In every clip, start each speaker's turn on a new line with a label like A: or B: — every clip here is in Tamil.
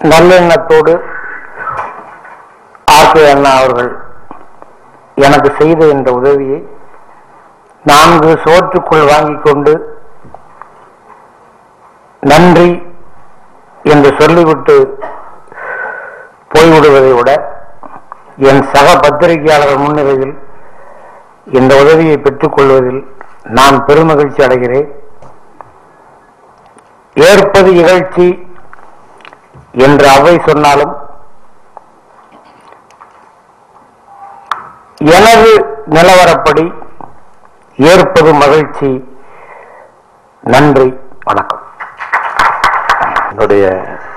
A: நல்லெண்ணத்தோடு ஆர்கே அண்ணா அவர்கள் எனக்கு செய்த இந்த உதவியை நான்கு சோற்றுக்குள் வாங்கிக் கொண்டு நன்றி என்று சொல்லிவிட்டு போய்விடுவதை விட என் சக பத்திரிகையாளர்கள் முன்னிலையில் இந்த உதவியை பெற்றுக்கொள்வதில் நான் பெருமகிழ்ச்சி அடைகிறேன் ஏற்பது இகழ்ச்சி என்று அவை சொன்னாலும் எனது நிலவரப்படி ஏற்பது மகிழ்ச்சி நன்றி வணக்கம்
B: என்னுடைய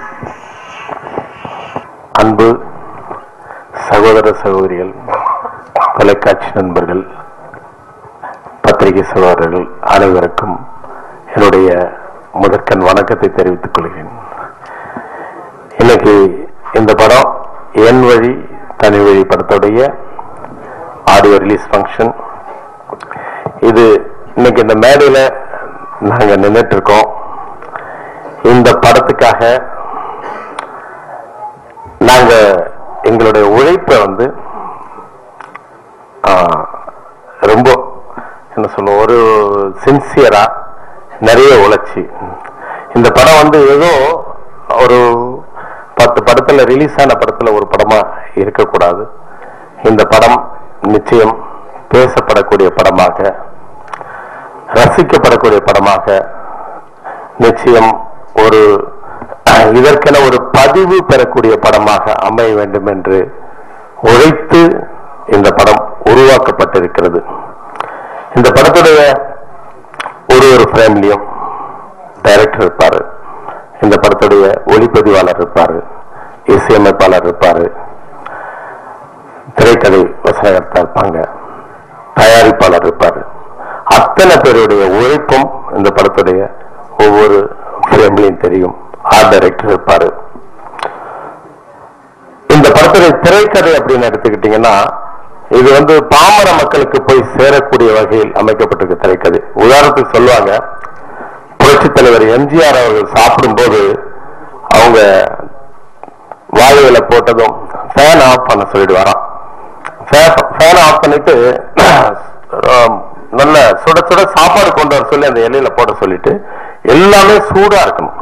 B: அன்பு சகோதர சகோதரிகள் தொலைக்காட்சி நண்பர்கள் பத்திரிகை சகோதரர்கள் அனைவருக்கும் என்னுடைய முதற்கண் வணக்கத்தை தெரிவித்துக் கொள்கிறேன் இன்னைக்கு இந்த படம் என் வழி தனி வழி படத்துடைய ஆடியோ ரிலீஸ் ஃபங்க்ஷன் இது இன்னைக்கு இந்த மேடையில் நாங்கள் நின்றுட்டு இருக்கோம் இந்த படத்துக்காக நாங்க எங்களுடைய உழைப்பை வந்து ஆ, ரொம்ப என்ன சொல்லுவோம் ஒரு சின்சியரா நிறைய உழைச்சி இந்த படம் வந்து ஏதோ ஒரு பத்து படத்துல ரிலீஸ் ஆன படத்துல ஒரு படமா இருக்கக்கூடாது இந்த படம் நிச்சயம் பேசப்படக்கூடிய படமாக ரசிக்கப்படக்கூடிய படமாக நிச்சயம் ஒரு அஹ், இதற்கென ஒரு பதிவு பெறக்கூடிய படமாக அமைய வேண்டும் என்று உழைத்து இந்த படம் உருவாக்கப்பட்டிருக்கிறது இந்த படத்துடைய ஒரு ஒரு ஃப்ரேம்லையும் டைரக்டர் இருப்பாரு இந்த படத்துடைய ஒளிப்பதிவாளர் இருப்பாரு இசையமைப்பாளர் இருப்பாரு திரைக்கதை வசனகர்த்தா இருப்பாங்க தயாரிப்பாளர் இருப்பாரு அத்தனை பேருடைய உழைப்பும் இந்த படத்துடைய ஒவ்வொரு ஃப்ரேம்லையும் தெரியும் ஆர்ட் டைரக்டர் இருப்பாரு இந்த படத்துடைய திரைக்கதை அப்படின்னு எடுத்துக்கிட்டீங்கன்னா இது வந்து பாமர மக்களுக்கு போய் சேரக்கூடிய வகையில் அமைக்கப்பட்டிருக்க திரைக்கதை உதாரணத்துக்கு சொல்லுவாங்க புரட்சித் தலைவர் எம்ஜிஆர் அவர்கள் சாப்பிடும்போது அவங்க வாயுவில போட்டதும் ஃபேன் ஆஃப் பண்ண சொல்லிடுவாராம் ஃபேன் ஆஃப் பண்ணிட்டு ஆம், நல்ல சுட சுட சாப்பாடு கொண்டு வர சொல்லி அந்த இலையில போட சொல்லிட்டு எல்லாமே சூடா இருக்கணும்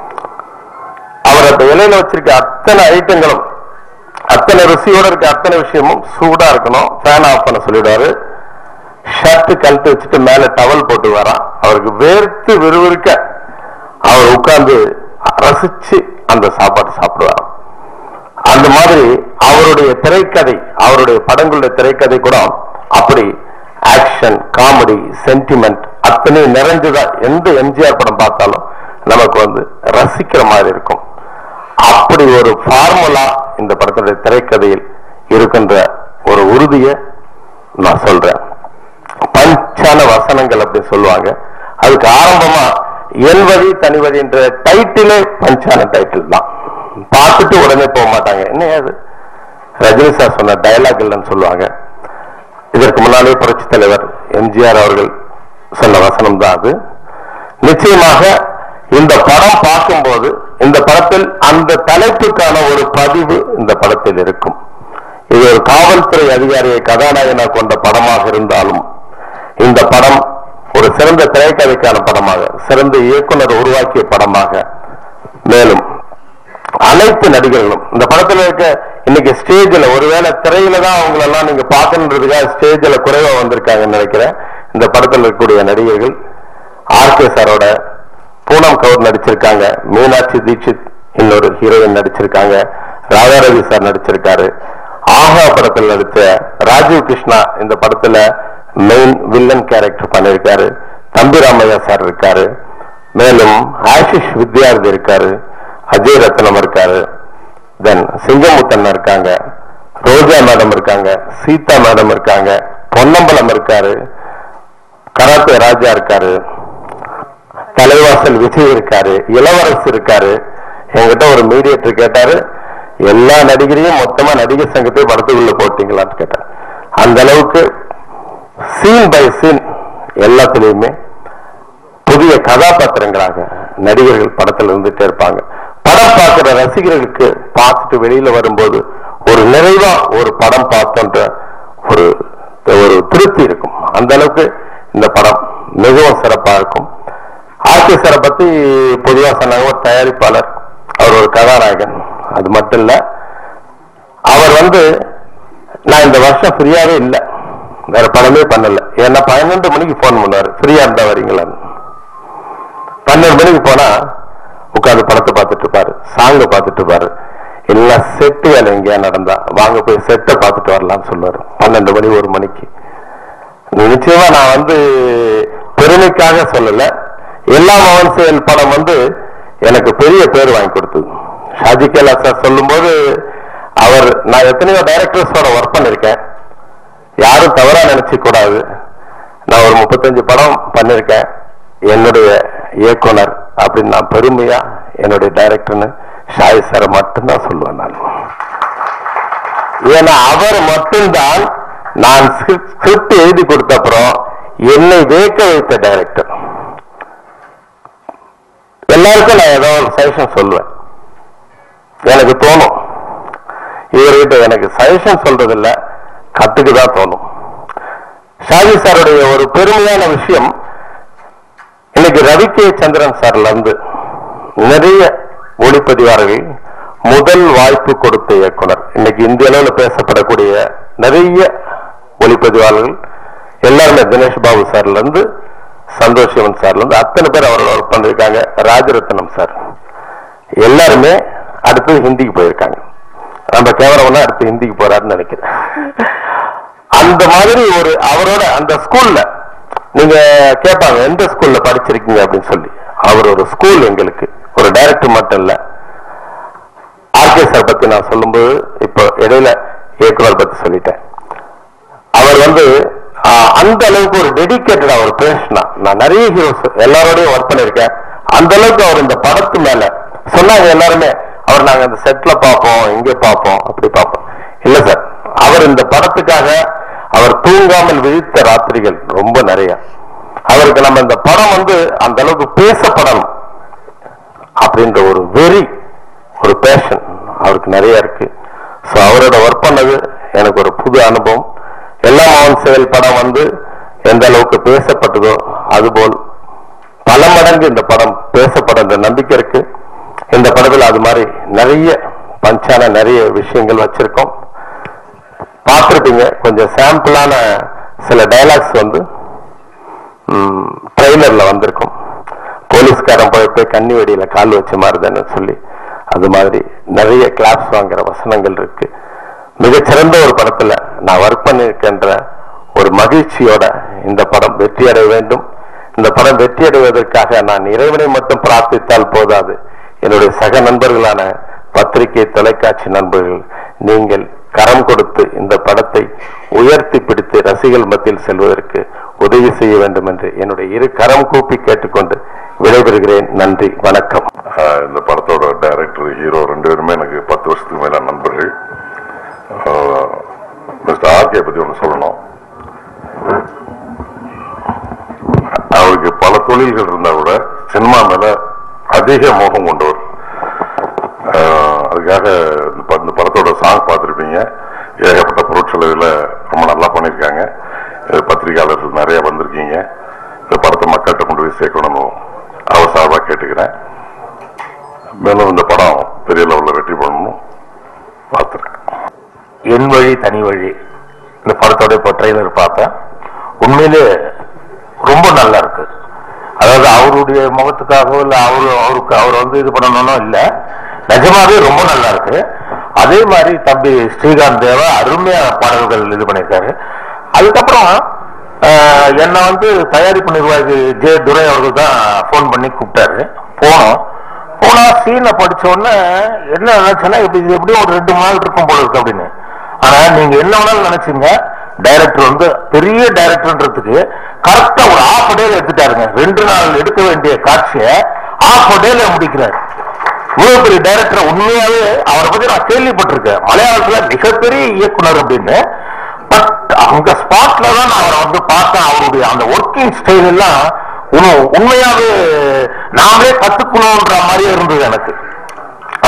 B: அவர் அந்த இலையில வச்சிருக்க அத்தனை ஐட்டங்களும் அத்தனை ருசியோட இருக்க அத்தனை விஷயமும் சூடா இருக்கணும் ஃபேன் ஆஃப் பண்ண சொல்லிடுவாரு ஷர்ட் கழட்டி வச்சுட்டு மேல டவல் போட்டு வரான் அவருக்கு வேர்த்து விறுவிறுக்க அவர் உட்கார்ந்து ரசிச்சு அந்த சாப்பாடு சாப்பிடுவாராம் அந்த மாதிரி அவருடைய திரைக்கதை அவருடைய படங்களுடைய திரைக்கதை கூட அப்படி ஆக்ஷன் காமெடி சென்டிமெண்ட் அத்தனை நிறைஞ்சுதான் எந்த எம்ஜிஆர் படம் பார்த்தாலும் நமக்கு வந்து ரசிக்கிற மாதிரி இருக்கும் அப்படி ஒரு ஃபார்முலா இந்த படத்துடைய திரைக்கதையில் இருக்கின்ற ஒரு உறுதியை நான் சொல்றேன் பஞ்சான வசனங்கள் அப்படி சொல்லுவாங்க அதுக்கு ஆரம்பமா என் வழி தனி வழின்ற டைட்டிலே பஞ்சான டைட்டில் தான் பார்த்துட்டு உடனே போக மாட்டாங்க என்ன அது ரஜினி சார் சொன்ன டயலாக் இல்லைன்னு சொல்லுவாங்க இதற்கு முன்னாலே புரட்சி தலைவர் எம்ஜிஆர் அவர்கள் சொன்ன வசனம் தான் அது நிச்சயமாக இந்த படம் பார்க்கும்போது இந்த படத்தில் அந்த தலைப்புக்கான ஒரு பதிவு இந்த படத்தில் இருக்கும் இது ஒரு காவல்துறை அதிகாரியை கதாநாயகனாக கொண்ட படமாக இருந்தாலும் இந்த படம் ஒரு சிறந்த திரைக்கதைக்கான படமாக சிறந்த இயக்குனர் உருவாக்கிய படமாக மேலும் அனைத்து நடிகர்களும் இந்த படத்துல இருக்க இன்னைக்கு ஸ்டேஜ்ல ஒருவேளை திரையில தான் அவங்கள எல்லாம் நீங்க பார்க்கணுன்றதுக்காக ஸ்டேஜ்ல குறைவா வந்திருக்காங்கன்னு நினைக்கிறேன் இந்த படத்துல இருக்கக்கூடிய நடிகர்கள் ஆர்கே சாரோட பூனம் கவுர் நடிச்சிருக்காங்க மீனாட்சி தீட்சித் இன்னொரு ஹீரோயின் நடிச்சிருக்காங்க ராதாரவி சார் நடிச்சிருக்காரு ஆஹா படத்தில் நடிச்ச ராஜீவ் கிருஷ்ணா இந்த படத்துல மெயின் வில்லன் கேரக்டர் பண்ணிருக்காரு தம்பி ராமையா சார் இருக்காரு மேலும் ஆஷிஷ் வித்யார்த்தி இருக்காரு அஜய் ரத்னம் இருக்காரு தென் சிங்கமுத்தன் இருக்காங்க ரோஜா மேடம் இருக்காங்க சீதா மேடம் இருக்காங்க பொன்னம்பலம் இருக்காரு கராத்தே ராஜா இருக்காரு தலைவாசல் விஜய் இருக்காரு இளவரசு இருக்காரு என்கிட்ட ஒரு மீடியேட்டர் கேட்டாரு எல்லா நடிகரையும் மொத்தமா நடிகர் சங்கத்தை படத்துக்குள்ள போட்டீங்களான்னு கேட்டார் அந்த அளவுக்கு சீன் பை சீன் எல்லாத்துலயுமே புதிய கதாபாத்திரங்களாக நடிகர்கள் படத்துல இருந்துட்டே இருப்பாங்க பட படம் பார்க்கிற ரசிகர்களுக்கு பார்த்துட்டு வெளியில வரும்போது ஒரு நிறைவா ஒரு படம் பார்த்தோன்ற ஒரு ஒரு திருப்தி இருக்கும் அந்த அளவுக்கு இந்த படம் மிகவும் சிறப்பா இருக்கும் ஆர்கே சாரை பத்தி பொதுவா சொன்னாங்க ஒரு தயாரிப்பாளர் அவர் ஒரு கதாநாயகன் அது மட்டும் இல்ல அவர் வந்து நான் இந்த வருஷம் ஃப்ரீயாவே இல்லை வேற படமே பண்ணல ஏன்னா பன்னெண்டு மணிக்கு போன் பண்ணாரு ஃப்ரீயா இருந்தா வரீங்களான்னு பன்னெண்டு மணிக்கு போனா உட்காந்து படத்தை பார்த்துட்டு இருப்பாரு சாங்க பார்த்துட்டு இருப்பாரு எல்லாம் செட்டு வேலை எங்கேயா நடந்தா வாங்க போய் செட்டை பார்த்துட்டு வரலாம்னு சொல்லுவாரு பன்னெண்டு மணி ஒரு மணிக்கு நிச்சயமா நான் வந்து பெருமைக்காக சொல்லல எல்லா மோகன் செயல் படம் வந்து எனக்கு பெரிய பேர் வாங்கி கொடுத்தது ஷாஜி கேலா சார் சொல்லும்போது அவர் நான் எத்தனையோ டைரக்டர்ஸோட ஒர்க் பண்ணிருக்கேன் யாரும் தவறா நினைச்சுக்க கூடாது நான் ஒரு முப்பத்தஞ்சு படம் பண்ணிருக்கேன் என்னுடைய இயக்குனர் அப்படின்னு நான் பெருமையா என்னுடைய டைரக்டர்னு ஷாயி சாரை மட்டும்தான் சொல்லுவேன் நான் ஏன்னா அவர் மட்டும்தான் நான் ஸ்கிரிப்ட் எழுதி கொடுத்த அப்புறம் என்னை வேக்க வைத்த டைரக்டர் எல்லாருக்கும் நான் ஏதோ ஒரு சஜஷன் சொல்லுவேன் எனக்கு தோணும் இவர்கிட்ட எனக்கு சஜஷன் சொல்றது இல்ல கத்துக்கு தான் தோணும் ஷாஜி சாருடைய ஒரு பெருமையான விஷயம் இன்னைக்கு ரவி கே சந்திரன் சார்ல இருந்து நிறைய ஒளிப்பதிவாளர்கள் முதல் வாய்ப்பு கொடுத்த இயக்குனர் இன்னைக்கு இந்திய அளவில் பேசப்படக்கூடிய நிறைய ஒளிப்பதிவாளர்கள் எல்லாருமே தினேஷ் பாபு சார்ல இருந்து சந்தோஷ் சிவன் சார்ல இருந்து அத்தனை பேர் அவரோட ஒர்க் பண்ணிருக்காங்க ராஜரத்னம் சார் எல்லாருமே அடுத்து ஹிந்திக்கு போயிருக்காங்க நம்ம கேமராமேன் அடுத்து ஹிந்திக்கு போறாருன்னு நினைக்கிறேன் அந்த மாதிரி ஒரு அவரோட அந்த ஸ்கூல்ல நீங்க கேட்பாங்க எந்த ஸ்கூல்ல படிச்சிருக்கீங்க அப்படின்னு சொல்லி அவர் ஒரு ஸ்கூல் எங்களுக்கு ஒரு டைரக்டர் மட்டும் இல்ல ஆர்கே சார் பத்தி நான் சொல்லும்போது இப்போ இடையில இயக்குனர் பத்தி சொல்லிட்டேன் அவர் வந்து ஆஹ், அந்த அளவுக்கு ஒரு டெடிக்கேட்டட் அவர் பேசினா நான் நிறைய ஹீரோஸ் எல்லாரோடையும் ஒர்க் பண்ணிருக்கேன் அந்த அளவுக்கு அவர் இந்த படத்து மேல சொன்னாங்க எல்லாருமே அவர் நாங்க இந்த செட்ல பார்ப்போம் இங்க பார்ப்போம் அப்படி பார்ப்போம் இல்ல சார் அவர் இந்த படத்துக்காக அவர் தூங்காமல் விழித்த ராத்திரிகள் ரொம்ப நிறைய அவருக்கு நம்ம இந்த படம் வந்து அந்த அளவுக்கு பேசப்படணும் அப்படின்ற ஒரு வெறி ஒரு பேஷன் அவருக்கு நிறைய இருக்கு ஸோ அவரோட ஒர்க் பண்ணது எனக்கு ஒரு புது அனுபவம் எல்லா மோகன் செயல் படம் வந்து எந்த அளவுக்கு பேசப்பட்டதோ அதுபோல் பல மடங்கு இந்த படம் பேசப்படுற நம்பிக்கை இருக்கு இந்த படத்தில் அது மாதிரி நிறைய பஞ்சான நிறைய விஷயங்கள் வச்சிருக்கோம் பார்த்துருப்பீங்க கொஞ்சம் சாம்பிளான சில டைலாக்ஸ் வந்து ட்ரெய்லர்ல வந்திருக்கும் போலீஸ்காரன் போய் போய் கன்னி வெடியில கால் வச்ச மாதிரி தானே சொல்லி அது மாதிரி நிறைய கிளாப்ஸ் வாங்குற வசனங்கள் இருக்கு மிகச்சிறந்த ஒரு படத்துல நான் ஒர்க் பண்ணிருக்கின்ற ஒரு மகிழ்ச்சியோட இந்த படம் வெற்றி அடைய வேண்டும் இந்த படம் வெற்றி அடைவதற்காக நான் இறைவனை மட்டும் பிரார்த்தித்தால் போதாது என்னுடைய சக நண்பர்களான பத்திரிகை தொலைக்காட்சி நண்பர்கள் நீங்கள் கரம் கொடுத்து இந்த படத்தை உயர்த்தி பிடித்து ரசிகர்கள் மத்தியில் செல்வதற்கு உதவி செய்ய வேண்டும் என்று என்னுடைய இரு கரம் கூப்பி கேட்டுக்கொண்டு விடைபெறுகிறேன் நன்றி வணக்கம்
C: ஆஹ் இந்த படத்தோட டைரக்டர் ஹீரோ ரெண்டு பேருமே எனக்கு பத்து வருஷத்துக்கு மேல நண்பர்கள் மிஸ்டர் ஆர்கே பத்தி ஒன்று சொல்லணும் அவருக்கு பல தொழில்கள் இருந்தா கூட சினிமா மேல அதிக மோகம் கொண்டவர் ஆஹ் அதுக்காக இந்த ப- இந்த படத்தோட சாங் பார்த்துருப்பீங்க ஏகப்பட்ட பொருட்செலவில் ரொம்ப நல்லா பண்ணியிருக்காங்க இது பத்திரிகையாளர்கள் நிறைய வந்திருக்கீங்க இந்த படத்தை மக்கள்கிட்ட கொண்டு போய் சேர்க்கணும்னு அவசாரமாக கேட்டுக்கிறேன் மேலும் இந்த படம் பெரிய லெவலில் வெற்றி பண்ணணும் பார்த்துருக்கேன்
B: என் வழி தனி வழி இந்த படத்தோட இப்போ ட்ரெய்லர் பார்த்தேன் உண்மையிலே ரொம்ப நல்லா இருக்கு அதாவது அவருடைய முகத்துக்காகவோ இல்லை அவரு அவருக்கு அவர் வந்து இது பண்ணணும்னோ இல்லை நிஜமாவே ரொம்ப நல்லா இருக்கு அதே மாதிரி தம்பி ஸ்ரீகாந்த் தேவா அருமையா பாடல்கள் இது பண்ணியிருக்காரு அதுக்கப்புறம் ஆஹ், என்னை வந்து தயாரிப்பு நிர்வாகி ஜே துரை அவர்கள் தான் ஃபோன் பண்ணி கூப்பிட்டாரு போனோம் போனா சீனை படிச்ச உடனே என்ன நினைச்சேன்னா இப்படி இது எப்படியும் ஒரு ரெண்டு மூணு நாள் இருக்கும் போல இருக்கு அப்படின்னு ஆனா நீங்க என்ன வேணாலும் நினைச்சீங்க டைரக்டர் வந்து பெரிய டைரக்டர்ன்றதுக்கு கரெக்டா ஒரு ஆஃப் டேல எடுத்துட்டாருங்க ரெண்டு நாள் எடுக்க வேண்டிய காட்சியை ஆஃப் டேல முடிக்கிறாரு இவ்வளவு பெரிய டைரக்டர் உண்மையாவே அவரை பத்தி நான் கேள்விப்பட்டிருக்கேன் மலையாளத்துல மிகப்பெரிய இயக்குனர் அப்படின்னு பட் அங்க ஸ்பாட்ல தான் நான் அவரை வந்து பார்த்தேன் அவருடைய அந்த ஒர்க்கிங் ஸ்டைல் எல்லாம் உண்மை- உண்மையாவே நாமளே கத்துக்கணும்ன்ற மாதிரியே இருந்தது எனக்கு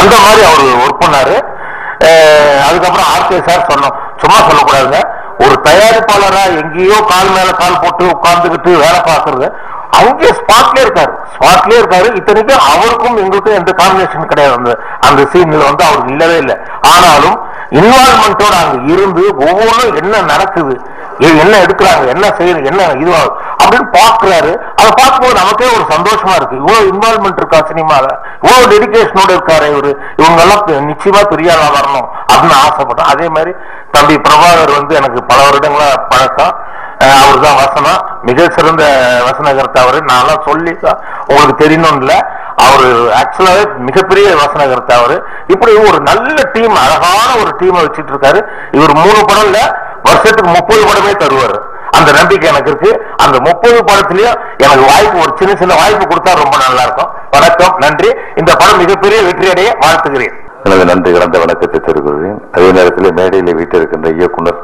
B: அந்த மாதிரி அவர் ஒர்க் பண்ணாரு அஹ் அதுக்கப்புறம் ஆர்கே சார் சொன்னோம் சும்மா சொல்லக்கூடாதுங்க ஒரு தயாரிப்பாளரா எங்கேயோ கால் மேல கால் போட்டு உட்கார்ந்துகிட்டு வேலை பார்க்கறது அங்கே ஸ்பாட்லயே இருக்காரு ஸ்பாட்லயே இருக்காரு இத்தனைக்கும் அவருக்கும் எங்களுக்கும் எந்த காம்பினேஷன் கிடையாது அந்த அந்த சீன்ல வந்து அவருக்கு இல்லவே இல்லை ஆனாலும் இன்வால்மெண்டோட அங்க இருந்து ஒவ்வொன்றும் என்ன நடக்குது எ- என்ன எடுக்கிறாங்க என்ன செய்யறது என்ன இதுவாகுது அப்படின்னு பாக்குறாரு அதை பார்க்கும்போது நமக்கே ஒரு சந்தோஷமா இருக்கு இவ்வளவு இன்வால்மெண்ட் இருக்கா சினிமால இவ்வளவு டெடிகேஷனோட இருக்காரு இவரு இவங்க எல்லாம் பெ- நிச்சயமா பெரிய ஆளா வரணும் அப்படின்னு ஆசைப்பட்டோம் அதே மாதிரி தம்பி பிரபாகர் வந்து எனக்கு பல வருடங்களா பழக்கம் அவர் தான் வசனம் மிக சிறந்த வசனகர்த்தா அவரு நான்லாம் சொல்லி தான் உங்களுக்கு தெரியணும் இல்ல அவரு ஆக்சுவலாவே மிகப்பெரிய வசனகர்த்தா அவரு இப்படி ஒரு நல்ல டீம் அழகான ஒரு டீமை வச்சிட்டு இருக்காரு இவர் மூணு படம் இல்ல வருஷத்துக்கு முப்பது படமே தருவாரு அந்த நம்பிக்கை எனக்கு இருக்கு அந்த முப்பது படத்திலயும் எனக்கு வாய்ப்பு ஒரு சின்ன சின்ன வாய்ப்பு கொடுத்தா ரொம்ப நல்லா இருக்கும் வணக்கம் நன்றி இந்த படம் மிகப்பெரிய வெற்றியடைய வாழ்த்துகிறேன்
C: எனது நன்றி கலந்த வணக்கத்தை தெரிவிக்கிறேன் அதே நேரத்தில் மேடையில் வீட்டிருக்கின்ற இயக்குனர்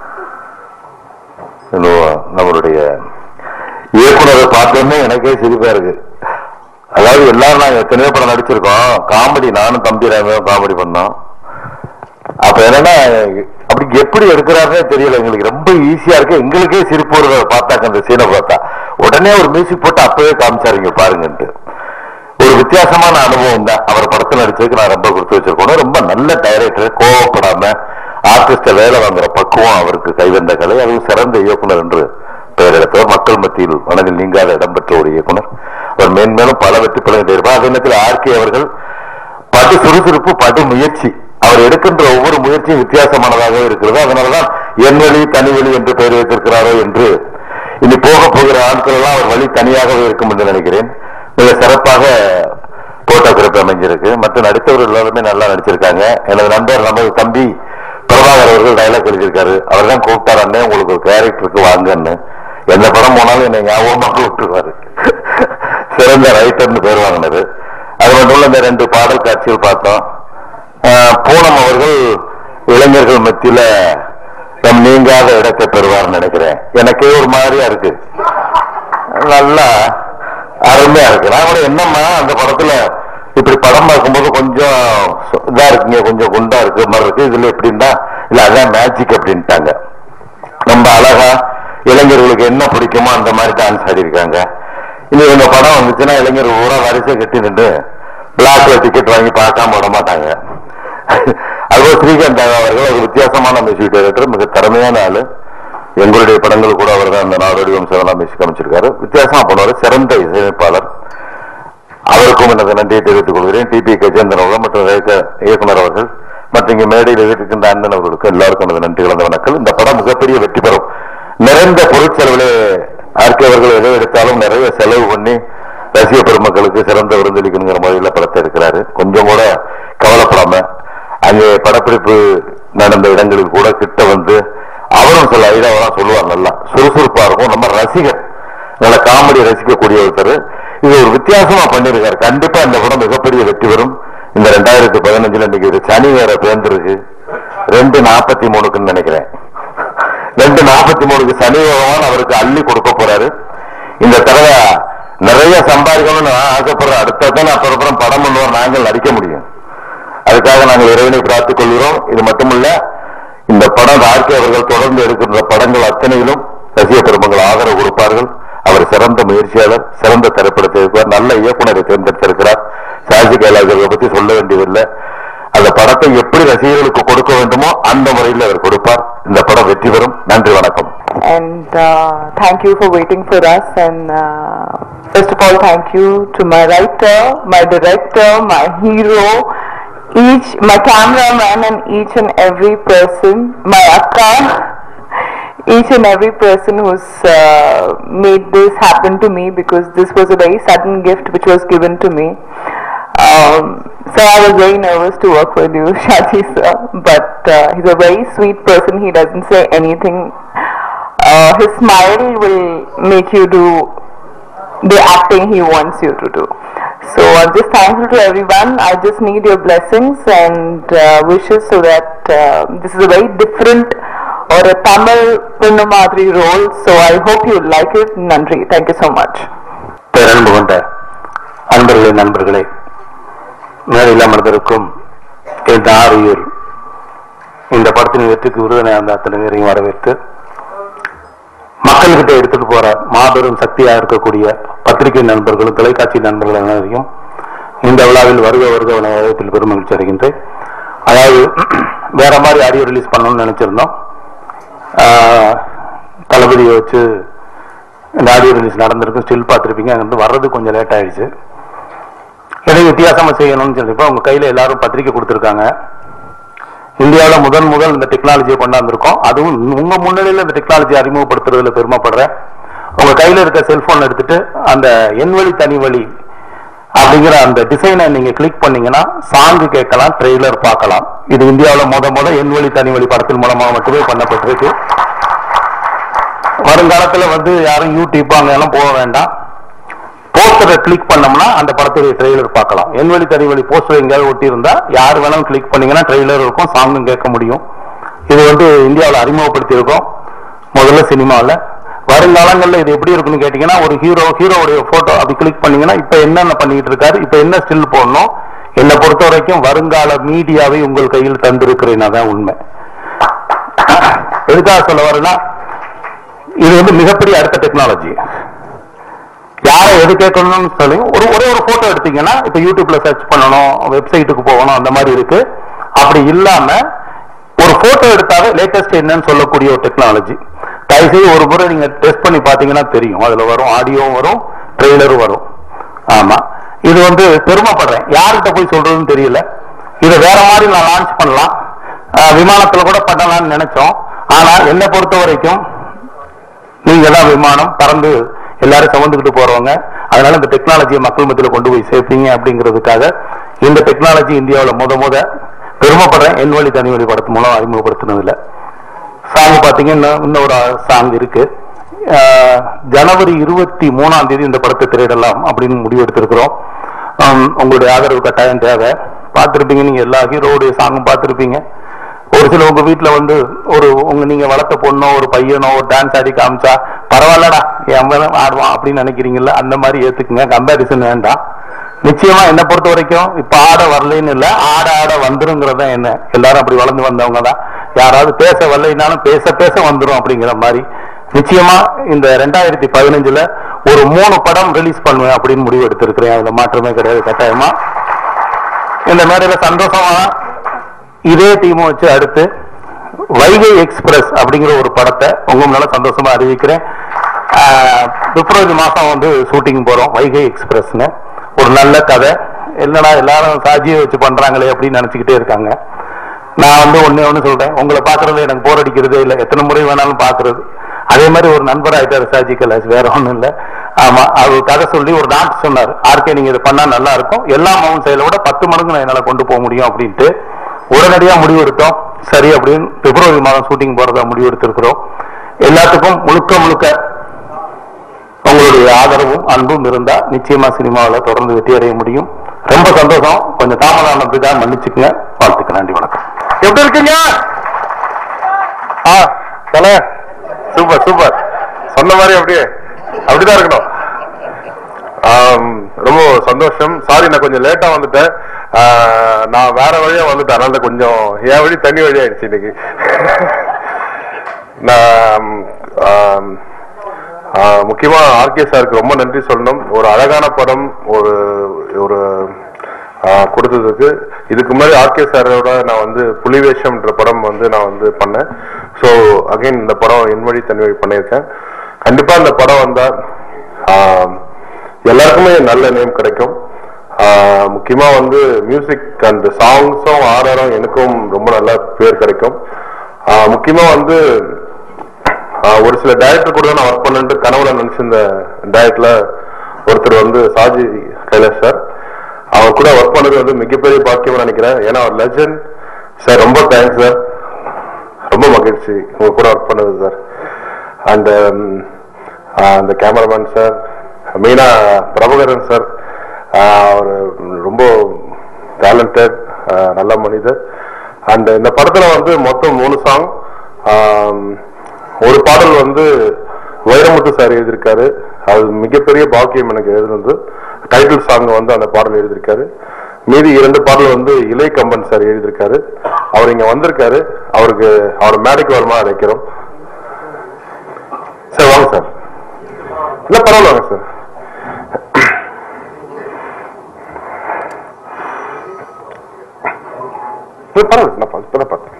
C: இன்னும் நம்மளுடைய இயக்குனரை பார்த்தோன்னே எனக்கே சிரிப்பா இருக்கு அதாவது எல்லாரும் நாங்க எத்தனையோ படம் நடிச்சிருக்கோம் காமெடி நானும் தம்பி ராமையும் காமெடி பண்ணோம் அப்ப என்னன்னா அப்படி எப்படி எடுக்கிறாருன்னே தெரியல எங்களுக்கு ரொம்ப ஈஸியா இருக்கு எங்களுக்கே சிரிப்பு வருது அதை பார்த்தாக்க அந்த சீனை பார்த்தா உடனே ஒரு மியூசிக் போட்டு அப்பவே காமிச்சாருங்க பாருங்கன்ட்டு ஒரு வித்தியாசமான அனுபவம் தான் அவர் படத்தில் நடிச்சதுக்கு நான் ரொம்ப கொடுத்து வச்சிருக்கணும் ரொம்ப நல்ல டைரக்டர் கோவப்படாம ஆர்டிஸ்ட வேலை வாங்குற பக்குவம் அவருக்கு கைவந்த கலை அதுவும் சிறந்த இயக்குனர் என்று பெயர் எடுத்தவர் மக்கள் மத்தியில் மனதில் நீங்காத இடம்பெற்ற ஒரு இயக்குனர் அவர் மேன்மேலும் பல வெற்றி பலன் இருப்பார் அதே நேரத்தில் ஆர்கே அவர்கள் படு சுறுசுறுப்பு படு முயற்சி அவர் எடுக்கின்ற ஒவ்வொரு முயற்சியும் வித்தியாசமானதாக இருக்கிறது அதனாலதான் என் வழி தனி வழி என்று பெயர் வைத்திருக்கிறாரோ என்று இனி போக போகிற ஆட்கள் எல்லாம் அவர் வழி தனியாகவே இருக்கும் என்று நினைக்கிறேன் மிக சிறப்பாக போட்டோகிராஃபி அமைஞ்சிருக்கு மற்ற நடித்தவர்கள் எல்லாருமே நல்லா நடிச்சிருக்காங்க எனது நண்பர் நமது தம்பி பிரபாகர் அவர்கள் டைலாக் எழுதியிருக்காரு அவர் தான் கூப்பிட்டார் அண்ணே உங்களுக்கு ஒரு கேரக்டருக்கு வாங்கன்னு எந்த படம் போனாலும் என்னை ஞாபகமா கூப்பிட்டுருவாரு சிறந்த ரைட்டர்னு பேர் வாங்கினது அது மட்டும் இல்ல இந்த ரெண்டு பாடல் காட்சிகள் பார்த்தோம் ஆஹ் பூனம் அவர்கள் இளைஞர்கள் மத்தியில நம் நீங்காத இடத்தை பெறுவார்னு நினைக்கிறேன் எனக்கே ஒரு மாதிரியா இருக்கு நல்லா அருமையா இருக்கு நான் கூட என்னம்மா அந்த படத்துல இப்படி படம் பார்க்கும்போது கொஞ்சம் சு- இதா இருக்குங்க கொஞ்சம் குண்டா இருக்கு மாதிரி இருக்கு இதுல எப்படின்னா இல்ல அதான் மேஜிக் அப்படின்ட்டாங்க ரொம்ப அழகா இளைஞர்களுக்கு என்ன பிடிக்குமோ அந்த மாதிரி டான்ஸ் ஆடி இருக்காங்க இனி இவங்க படம் வந்துச்சுன்னா இளைஞர்கள் பூரா வரிசை கட்டி நின்று பிளாக்ல டிக்கெட் வாங்கி பார்க்காம விட மாட்டாங்க அதுபோல் ஸ்ரீகாந்த் அவர்கள் ஒரு வித்தியாசமான மியூசிக் டைரக்டர் மிக திறமையான ஆளு எங்களுடைய படங்கள் கூட அவர் தான் அந்த நாடோடி வம்சம்லாம் மியூசிக் அமைச்சிருக்காரு வித்தியாசமா பண்ணுவார் சிறந்த இசையமைப்பாளர் அவருக்கும் எனது நன்றியை தெரிவித்துக் கொள்கிறேன் டி பி கஜேந்திரன் அவர்கள் மற்றும் இயக்க- இயக்குனர் அவர்கள் மற்றும் இங்கே மேடையில் இருக்கின்ற அண்ணன் அவர்களுக்கு எல்லாருக்கும் எனது நன்றி கலந்த வணக்கம் இந்த படம் மிகப்பெரிய வெற்றி பெறும் நிறைந்த பொருட்செலவிலே ஆர்கே அவர்கள் எதை எடுத்தாலும் நிறைய செலவு பண்ணி ரசிக பெருமக்களுக்கு சிறந்த விருந்தளிக்கணுங்கிற முறையில் படத்தை எடுக்கிறாரு கொஞ்சம் கூட கவலைப்படாம அங்கே படப்பிடிப்பு நடந்த இடங்களில் கூட கிட்ட வந்து அவரும் சில ஐடியாவெல்லாம் சொல்லுவார் நல்லா சுறுசுறுப்பா இருக்கும் நம்ம ரசிகர் நல்ல காமெடி ரசிக்கக்கூடிய ஒருத்தர் இது ஒரு வித்தியாசமா பண்ணிருக்காரு கண்டிப்பா இந்த படம் மிகப்பெரிய வெற்றி பெறும் இந்த ரெண்டாயிரத்தி பதினஞ்சுல இன்னைக்கு இது சனி வேற பேர்ந்துருக்கு ரெண்டு நாற்பத்தி மூணுக்குன்னு நினைக்கிறேன் ரெண்டு நாற்பத்தி மூணுக்கு சனி பகவான் அவருக்கு அள்ளி கொடுக்க போறாரு இந்த தடவை நிறைய சம்பாதிக்கணும்னு நான் ஆசைப்படுறேன் அடுத்த அப்புறம் படம் பண்ணுவோம் நாங்கள் நடிக்க முடியும் அதுக்காக நாங்கள் இறைவனை பிரார்த்திக் கொள்கிறோம் இது மட்டுமல்ல இந்த படம் ஆர்கே அவர்கள் தொடர்ந்து எடுக்கின்ற படங்கள் அத்தனையிலும் ரசிக பெருமங்கள் ஆதரவு கொடுப்பார்கள் அவர் சிறந்த முயற்சியாளர் சிறந்த திரைப்படத்தை இருப்பார் நல்ல இயக்குனரை தேர்ந்தெடுத்திருக்கிறார் சாஜி கைலாஜரை பத்தி சொல்ல வேண்டியதில்லை அந்த படத்தை எப்படி ரசிகர்களுக்கு கொடுக்க வேண்டுமோ அந்த முறையில் அவர் கொடுப்பார் இந்த படம் வெற்றி பெறும் நன்றி வணக்கம்
D: and uh, thank you for waiting for us and uh, first of all thank you to my writer my director my hero each my cameraman and each and every person my akka each and every person who's uh, made this happen to me because this was a very sudden gift which was given to me um, so I was very nervous to work with you, Shaji sir. But uh, he's a very sweet person. He doesn't say anything. Uh, his smile will make you do the acting he wants you to do. So I'm just thankful to everyone. I just need your blessings and uh, wishes so that uh, this is a very different or a Tamil Punnamadri role. So I hope you like it. Nandri. Thank you so much.
A: பேரன்பு கொண்ட அன்பர்களே நண்பர்களே
B: மேடையில் அமர்ந்திருக்கும் இந்த ஆரியூர் இந்த படத்தின் வெற்றிக்கு விருதனை அந்த அத்தனை பேரையும் வரவேற்று மக்கள்கிட்ட எடுத்துட்டு போற மாபெரும் சக்தியா இருக்கக்கூடிய பத்திரிகை நண்பர்களும் தொலைக்காட்சி நண்பர்கள் அனைவரையும் இந்த விழாவில் வருக வருக என வரவேற்பில் பெருமகிழ்ச்சி அடைகின்றேன் அதாவது வேற மாதிரி ஆடியோ ரிலீஸ் பண்ணணும்னு நினைச்சிருந்தோம் ஆஹ், தளபதியை வச்சு இந்த ஆடியோ ரிலீஸ் நடந்திருக்கு ஸ்டில் பார்த்துருப்பீங்க அங்கிருந்து வர்றது கொஞ்சம் லேட் ஆயிடுச்சு எதை வித்தியாசமா செய்யணும்னு சொல்லிப்போ உங்க கையில எல்லாரும் பத்திரிக்கை கொடுத்துருக்காங்க இந்தியாவில் முதன் முதல் இந்த டெக்னாலஜியை கொண்டாந்துருக்கோம் அதுவும் உங்க முன்னிலையில் இந்த டெக்னாலஜி அறிமுகப்படுத்துறதுல பெருமைப்படுறேன் உங்க கையில இருக்க செல்போன் எடுத்துட்டு அந்த எண்வழி தனி வழி அப்படிங்கிற அந்த டிசைனை நீங்க கிளிக் பண்ணீங்கன்னா சாங்கு கேட்கலாம் ட்ரெய்லர் பார்க்கலாம் இது இந்தியாவில் முத முத எண்வழி தனி வழி படத்தின் மூலமாக மட்டுமே பண்ணப்பட்டிருக்கு வருங்காலத்துல வந்து யாரும் யூடியூப் அங்க எல்லாம் போக வேண்டாம் போஸ்டரை கிளிக் பண்ணோம்னா அந்த படத்துடைய ட்ரெய்லர் பார்க்கலாம் என்வழி தனிவழி போஸ்டர் எங்கேயாவது ஒட்டி இருந்தா யார் வேணாலும் கிளிக் பண்ணீங்கன்னா ட்ரெய்லர் இருக்கும் சாங்கும் கேட்க முடியும் இது வந்து இந்தியாவில் அறிமுகப்படுத்தியிருக்கோம் முதல்ல சினிமாவில் வருங்காலங்களில் இது எப்படி இருக்குன்னு கேட்டீங்கன்னா ஒரு ஹீரோ ஹீரோவுடைய போட்டோ அப்படி கிளிக் பண்ணீங்கன்னா இப்போ என்னென்ன பண்ணிட்டு இருக்காரு இப்போ என்ன ஸ்டில் போடணும் என்னை பொறுத்த வரைக்கும் வருங்கால மீடியாவை உங்கள் கையில் தந்திருக்கிறேன் அதான் உண்மை எதுக்காக சொல்ல வரேன்னா இது வந்து மிகப்பெரிய அடுத்த டெக்னாலஜி யாரை எது கேட்கணும்னு சொல்லி ஒரு ஒரே ஒரு போட்டோ எடுத்தீங்கன்னா இப்ப யூடியூப்ல சர்ச் பண்ணணும் வெப்சைட்டுக்கு போகணும் அந்த மாதிரி இருக்கு அப்படி இல்லாம ஒரு போட்டோ எடுத்தாவே லேட்டஸ்ட் என்னன்னு சொல்லக்கூடிய ஒரு டெக்னாலஜி தயவுசெய்து ஒரு முறை நீங்க டெஸ்ட் பண்ணி பாத்தீங்கன்னா தெரியும் அதுல வரும் ஆடியோவும் வரும் ட்ரெய்லரும் வரும் ஆமா இது வந்து பெருமைப்படுறேன் யார்கிட்ட போய் சொல்றதுன்னு தெரியல இதை வேற மாதிரி நான் லான்ச் பண்ணலாம் அஹ் விமானத்துல கூட பண்ணலாம்னு நினைச்சோம் ஆனா என்னை பொறுத்த வரைக்கும் நீங்க தான் விமானம் பறந்து எல்லாரும் சுமந்துக்கிட்டு போறவங்க அதனால இந்த டெக்னாலஜியை மக்கள் மத்தியில் கொண்டு போய் சேர்ப்பீங்க அப்படிங்கிறதுக்காக இந்த டெக்னாலஜி இந்தியாவில் முத முத பெருமைப்படுறேன் என் வழி தனி வழி படத்து மூலம் அறிமுகப்படுத்தினதுல சாங் பார்த்தீங்கன்னா இன்னும் ஒரு சாங் இருக்கு ஆஹ் ஜனவரி இருபத்தி மூணாம் தேதி இந்த படத்தை திரையிடலாம் அப்படின்னு முடிவெடுத்திருக்கிறோம் ஆம், உங்களுடைய ஆதரவு கட்டாயம் தேவை பார்த்துருப்பீங்க நீங்க எல்லா ஹீரோடைய சாங்கும் பார்த்துருப்பீங்க ஒரு சில உங்க வீட்ல வந்து ஒரு உங்க நீங்க வளர்த்த பொண்ணோ ஒரு பையனோ ஒரு டான்ஸ் ஆடி காமிச்சா பரவாயில்லடா என் மேல ஆடுவான் அப்படின்னு நினைக்கிறீங்கல்ல அந்த மாதிரி ஏத்துக்குங்க கம்பேரிசன் வேண்டாம் நிச்சயமா என்ன பொறுத்த வரைக்கும் இப்ப ஆட வரலைன்னு இல்ல ஆட ஆட வந்துருங்கிறதா என்ன எல்லாரும் அப்படி வளர்ந்து வந்தவங்க தான் யாராவது பேச வரலைனாலும் பேச பேச வந்துரும் அப்படிங்கிற மாதிரி நிச்சயமா இந்த ரெண்டாயிரத்தி பதினஞ்சுல ஒரு மூணு படம் ரிலீஸ் பண்ணுவேன் அப்படின்னு முடிவு எடுத்திருக்கிறேன் அதுல மாற்றமே கிடையாது கட்டாயமா இந்த மேடையில சந்தோஷமா இதே டீம் வச்சு அடுத்து வைகை எக்ஸ்பிரஸ் அப்படிங்கிற ஒரு படத்தை உங்க முன்னால சந்தோஷமா அறிவிக்கிறேன் ஆஹ், பிப்ரவரி மாசம் வந்து ஷூட்டிங் போறோம் வைகை எக்ஸ்பிரஸ்னு ஒரு நல்ல கதை என்னடா எல்லாரும் சாஜியை வச்சு பண்றாங்களே அப்படின்னு நினைச்சுக்கிட்டே இருக்காங்க நான் வந்து ஒண்ணே ஒண்ணு சொல்றேன் உங்களை பாக்குறது எனக்கு போர் அடிக்கிறதே இல்லை எத்தனை முறை வேணாலும் பாக்குறது அதே மாதிரி ஒரு நண்பர் ஆயிட்டாரு சாஜி கலாஸ் வேற ஒண்ணும் இல்ல ஆமா அவர் கதை சொல்லி ஒரு டாக்டர் சொன்னார் ஆர்கே நீங்க இதை பண்ணா நல்லா இருக்கும் எல்லா மவுன் செயலை விட பத்து மடங்கு நான் என்னால கொண்டு போக முடியும் அப்படின்ட்டு உடனடியா முடிவெடுத்தோம் சரி அப்படின்னு பிப்ரவரி மாதம் ஷூட்டிங் போறதா முடிவெடுத்திருக்கிறோம் எல்லாத்துக்கும் முழுக்க முழுக்க உங்களுடைய ஆதரவும் அன்பும் இருந்தா நிச்சயமா சினிமாவில் தொடர்ந்து வெற்றி அடைய முடியும் ரொம்ப சந்தோஷம் கொஞ்சம் தாமதம் தான் மன்னிச்சுக்குங்க வாழ்த்துக்கு நன்றி வணக்கம் எப்படி இருக்கீங்க ஆ தல சூப்பர் சூப்பர் சொன்ன மாதிரி அப்படியே அப்படிதான் இருக்கணும் ஆம், ரொம்ப சந்தோஷம் சாரி நான் கொஞ்சம் லேட்டா வந்துட்டேன் ஆ, நான் வேற வழியா வந்துட்டேன் அதனால தான் கொஞ்சம் என் வழி தண்ணி வழி ஆயிடுச்சு இன்னைக்கு நான் ஆம், ஆ, முக்கியமா ஆர்கே சாருக்கு ரொம்ப நன்றி சொல்லணும் ஒரு அழகான படம் ஒரு ஒரு ஆ, கொடுத்ததுக்கு இதுக்கு முன்னாடி ஆர்கே சாரோட நான் வந்து புலிவேஷம்ன்ற படம் வந்து நான் வந்து பண்ணேன் ஸோ அகைன் இந்த படம் என் வழி தனி வழி பண்ணியிருக்கேன் கண்டிப்பா இந்த படம் வந்தா ஆ, எல்லாருக்குமே நல்ல நேம் கிடைக்கும் ஆ, முக்கியமா வந்து மியூசிக் அந்த சாங்ஸும் ஆர்ஆரும் எனக்கும் ரொம்ப நல்ல பேர் கிடைக்கும் ஆ, முக்கியமா வந்து ஆஹ் ஒரு சில டைரக்டர் கூட நான் ஒர்க் பண்ணிட்டு கனவுல நினைச்சிருந்த டைரக்டர்ல ஒருத்தர் வந்து சாஜி கைலாஷ் சார் அவர் கூட ஒர்க் பண்ணது வந்து மிகப்பெரிய பாக்கியம் நினைக்கிறேன் ஏன்னா அவர் லெஜண்ட் சார் ரொம்ப தேங்க்ஸ் சார் ரொம்ப மகிழ்ச்சி உங்க கூட ஒர்க் பண்ணது சார் அந்த அந்த கேமராமேன் சார் மெயினா பிரபகரன் சார் அவர் ரொம்ப டேலண்டட் நல்ல மனிதர் அண்ட் இந்த படத்துல வந்து மொத்தம் மூணு சாங் ஒரு பாடல் வந்து வைரமுத்து சார் எழுதியிருக்காரு அது மிகப்பெரிய பாக்கியம் எனக்கு எழுதுனது டைட்டில் சாங் வந்து அந்த பாடல் எழுதியிருக்காரு மீதி இரண்டு பாடல் வந்து இலை கம்பன் சார் எழுதியிருக்காரு அவர் இங்க வந்திருக்காரு அவருக்கு அவர் மேடைக்கு வருமா அழைக்கிறோம் சார் வாங்க சார் இல்ல பரவாயில்ல வாங்க சார் இல்ல, பரவாயில்ல நான் பா- இப்பதான் பார்த்தேன்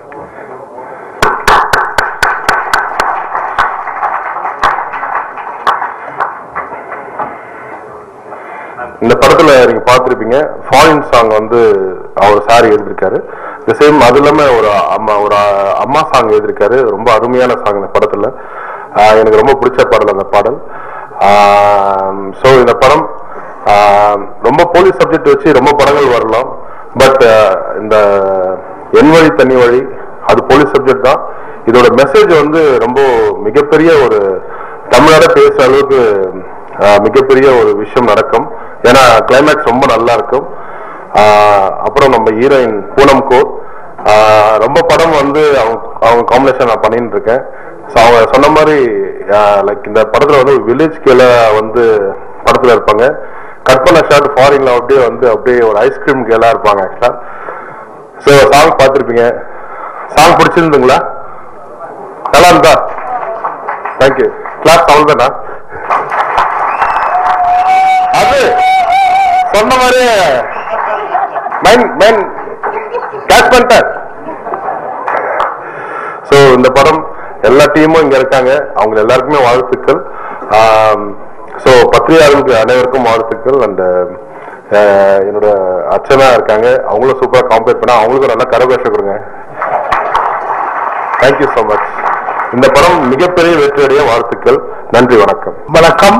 B: இந்த படத்துல நீங்க பார்த்திருப்பீங்க ஃபாரின் சாங் வந்து அவர் சார் எழுதியிருக்காரு இந்த சேம் அது இல்லாம ஒரு அம்மா ஒரு அம்மா சாங் எழுதியிருக்காரு ரொம்ப அருமையான சாங் இந்த படத்துல ஆஹ் எனக்கு ரொம்ப பிடிச்ச பாடல் அந்த பாடல் ஸோ இந்த படம் ஆஹ் ரொம்ப போலீஸ் சப்ஜெக்ட் வச்சு ரொம்ப படங்கள் வரலாம் பட் இந்த என் வழி தனி வழி அது போலீஸ் சப்ஜெக்ட் தான் இதோட மெசேஜ் வந்து ரொம்ப மிகப்பெரிய ஒரு தமிழோட பேசுற அளவுக்கு ஆஹ் மிகப்பெரிய ஒரு விஷயம் நடக்கும் ஏன்னா கிளைமேக்ஸ் ரொம்ப நல்லா இருக்கும் ஆஹ் அப்புறம் நம்ம ஹீரோயின் பூனம் கோ ஆஹ் ரொம்ப படம் வந்து அவங்க அவங்க காம்பினேஷன் நான் பண்ணிட்டு இருக்கேன் ஸோ அவங்க சொன்ன மாதிரி லைக் இந்த படத்துல வந்து வில்லேஜ் கீழே வந்து படத்துல இருப்பாங்க கற்பனை ஷாட் ஃபாரின்ல அப்படியே வந்து அப்படியே ஒரு ஐஸ்கிரீம் கேலா இருப்பாங்க ஆக்சுவலா ஸோ சாங் பார்த்துருப்பீங்க சாங் பிடிச்சிருந்துங்களா நல்லா இருந்தா தேங்க்யூ கிளாஸ் அவ்வளோதானா அது சொன்ன மாதிரி மைன் மைன் கேட்ச் பண்ணிட்டேன் ஸோ இந்த படம் எல்லா டீமும் இங்க இருக்காங்க அவங்க எல்லாருக்குமே வாழ்த்துக்கள் ஸோ பத்திரிகையாளர்களுக்கு அனைவருக்கும் வாழ்த்துக்கள் அண்ட் என்னோட அர்ச்சனா இருக்காங்க அவங்களும் சூப்பரா காம்பேர் பண்ணா அவங்களுக்கும் நல்லா கரகோஷ கொடுங்க தேங்க்யூ ஸோ மச் இந்த படம் மிகப்பெரிய வெற்றியடைய வாழ்த்துக்கள் நன்றி வணக்கம்
E: வணக்கம்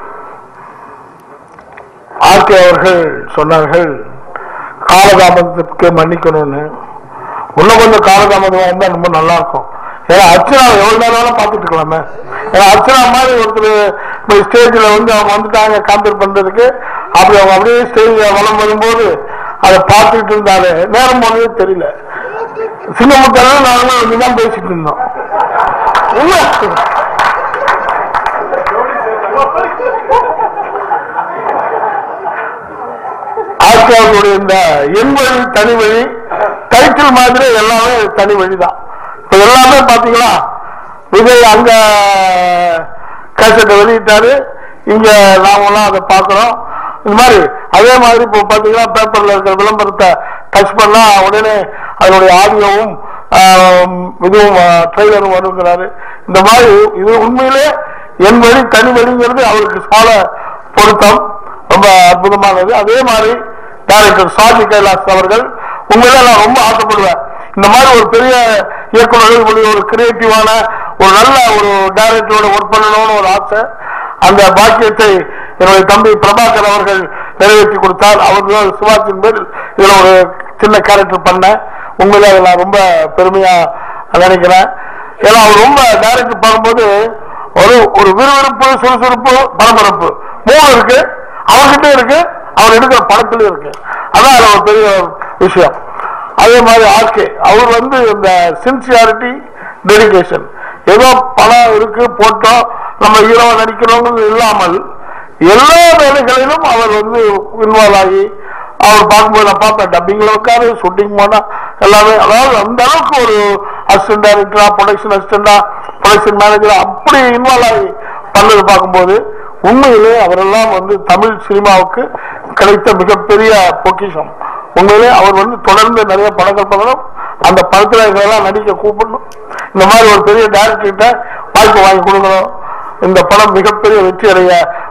E: ஆர்கே அவர்கள் சொன்னார்கள் காலதாமதத்துக்கு மன்னிக்கணும்னு இன்னும் கொஞ்சம் காலதாமதம் வந்தா ரொம்ப நல்லா இருக்கும் ஏன்னா அர்ச்சனா எவ்வளவு நேரம் வேணாலும் பார்த்துட்டு இருக்கலாமே ஏன்னா அர்ச்சனா மாதிரி ஒருத்தர் இப்போ ஸ்டேஜில் வந்து அவங்க வந்துட்டாங்க காம்பேர் பண்றதுக்கு அப்படி அவங்க அப்படியே ஸ்டேஜில் வளம் வரும்போது அதை பார்த்துக்கிட்டு இருந்தாரு நேரம் போனதே தெரியல சிங்கமுத்தாலும் நாங்களும் அப்படிதான் பேசிட்டு இருந்தோம் உண்மை. ஆசியாவுடைய இந்த எண் வழி தனி வழி டைட்டில் மாதிரி எல்லாமே தனி வழிதான் இப்ப எல்லாமே பாத்தீங்களா விஜய் அங்க கேசட்டை வெளியிட்டாரு இங்க நாமெல்லாம் அதை பாக்குறோம் இந்த மாதிரி அதே மாதிரி இப்போ பாத்தீங்கன்னா பேப்பர்ல இருக்கிற விளம்பரத்தை டச் பண்ணா உடனே அதனுடைய ஆடியோவும் ஆம், இதுவும் ட்ரெய்லரும் வருங்கிறாரு இந்த மாதிரி இது உண்மையிலே என் வழி தனி வழிங்கிறது அவருக்கு சால பொருத்தம் ரொம்ப அற்புதமானது அதே மாதிரி டைரக்டர் சாஜி கைலாஸ் அவர்கள் உண்மையில நான் ரொம்ப ஆசைப்படுவேன் இந்த மாதிரி ஒரு பெரிய இயக்குநர்கள் இப்படி ஒரு கிரியேட்டிவான ஒரு நல்ல ஒரு டைரக்டரோட ஒர்க் பண்ணணும்னு ஒரு ஆசை அந்த பாக்கியத்தை என்னுடைய தம்பி பிரபாகர் அவர்கள் நிறைவேற்றி கொடுத்தார் அவர்கள் சிவாஜின் பேர் இதுல ஒரு சின்ன கேரக்டர் பண்ணேன் உண்மையில அதை நான் ரொம்ப பெருமையா நினைக்கிறேன் ஏன்னா அவர் ரொம்ப டைரக்டர் பண்ணும்போது ஒரு ஒரு விறுவிறுப்பு சுறுசுறுப்பு பரபரப்பு மூணு இருக்கு அவர்கிட்ட இருக்கு அவர் எடுக்கிற படத்துல இருக்கு அதான் அதுல ஒரு பெரிய விஷயம் அதே மாதிரி ஆர்கே அவர் வந்து இந்த சின்சியாரிட்டி டெடிகேஷன் ஏதோ பணம் இருக்கு போட்டோம் நம்ம ஹீரோவா நடிக்கிறோங்கிறது இல்லாமல் எல்லா வேலைகளிலும் அவர் வந்து இன்வால்வ் ஆகி அவர் பார்க்கும்போது நான் பார்த்தேன் டப்பிங்ல உட்காரு ஷூட்டிங் போனா எல்லாமே அதாவது அந்த அளவுக்கு ஒரு அசிஸ்டன்ட் டைரக்டரா ப்ரொடக்ஷன் அசிஸ்டண்டா ப்ரொடக்ஷன் மேனேஜரா அப்படி இன்வால்வ் ஆகி பண்ணது பார்க்கும்போது உண்மையிலே அவரெல்லாம் வந்து தமிழ் சினிமாவுக்கு கிடைத்த மிகப்பெரிய பொக்கிஷம் உண்மையிலே அவர் வந்து தொடர்ந்து நிறைய படங்கள் பண்ணணும் அந்த படத்துல இதெல்லாம் நடிக்க கூப்பிடணும் இந்த மாதிரி ஒரு பெரிய டைரக்டர்கிட்ட வாய்ப்பு வாங்கி கொடுக்கணும் இந்த படம் மிகப்பெரிய வெற்றி அடைய